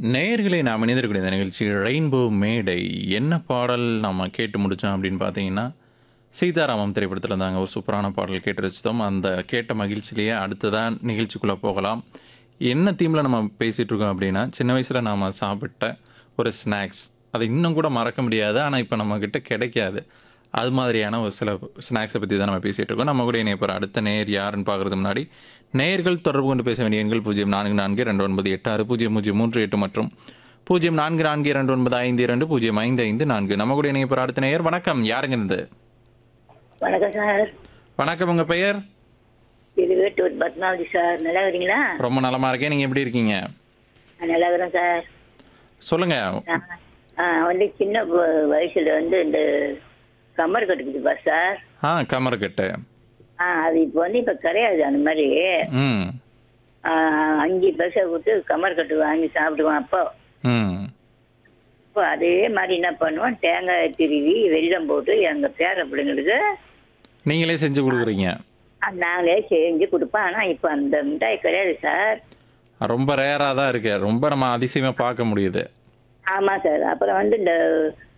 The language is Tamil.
நேயர்களை நாம் இணைந்திருக்கக்கூடிய இந்த நிகழ்ச்சி ரெயின்போ மேடை என்ன பாடல் நம்ம கேட்டு முடித்தோம் அப்படின்னு பார்த்தீங்கன்னா சீதாராமம் திரைப்படத்தில் இருந்தாங்க ஒரு சூப்பரான பாடல் கேட்டு வச்சிட்டோம் அந்த கேட்ட மகிழ்ச்சியிலேயே அடுத்ததான் நிகழ்ச்சிக்குள்ளே போகலாம் என்ன தீமில் நம்ம பேசிகிட்டு இருக்கோம் அப்படின்னா சின்ன வயசில் நாம் சாப்பிட்ட ஒரு ஸ்நாக்ஸ் அதை இன்னும் கூட மறக்க முடியாது ஆனால் இப்போ நம்மக்கிட்ட கிடைக்காது அது மாதிரியான ஒரு சில ஸ்நாக்ஸை பற்றி தான் நம்ம பேசிகிட்டு இருக்கோம் நம்ம கூட இணைய போகிற அடுத்த நேயர் யாருன்னு பார்க்குறது முன்னாடி நேயர்கள் தொடர்பு கொண்டு பேச வேண்டிய எண்கள் பூஜ்ஜியம் நான்கு நான்கு ரெண்டு ஒன்பது எட்டு ஆறு பூஜ்ஜியம் பூஜ்ஜியம் மூன்று எட்டு மற்றும் பூஜ்ஜியம் நான்கு நான்கு இரண்டு ஒன்பது ஐந்து இரண்டு பூஜ்ஜியம் ஐந்து ஐந்து நான்கு நம்ம கூட இணைய போகிற அடுத்த நேயர் வணக்கம் யாருங்க இருந்து வணக்கம் சார் வணக்கம் உங்கள் பெயர் இது வேட்டூர் பத்மாவதி சார் நல்லா இருக்கிறீங்களா ரொம்ப நலமா இருக்கேன் நீங்கள் எப்படி இருக்கீங்க நான் நல்லா இருக்கிறேன் சார் சொல்லுங்கள் நான், ஆ, வந்து சின்ன வ- வயசுல வந்து இந்த கம்மர் கட்டுக்குது பா சார் ஆ கமர்கட்டு ஆ அது இப்போ வந்து இப்போ கிடையாது அந்த மாதிரி ம் ஆ, அஞ்சு பைசா கொடுத்து கம்மர் கட்டு வாங்கி சாப்பிடுவோம் அப்போ ம் இப்போ அதே மாதிரி என்ன பண்ணுவோம் தேங்காய் திருவி வெல்லம் போட்டு எங்கள் பேர பிள்ளைங்களுக்கு நீங்களே செஞ்சு கொடுக்குறீங்க அது நாங்களே செஞ்சு கொடுப்போம் ஆனால் இப்போ அந்த மிட்டாய் கிடையாது சார் ரொம்ப ரேராக தான் இருக்கு ரொம்ப நம்ம அதிசயமாக பார்க்க முடியுது ஆமாம் சார் அப்புறம் வந்து இந்த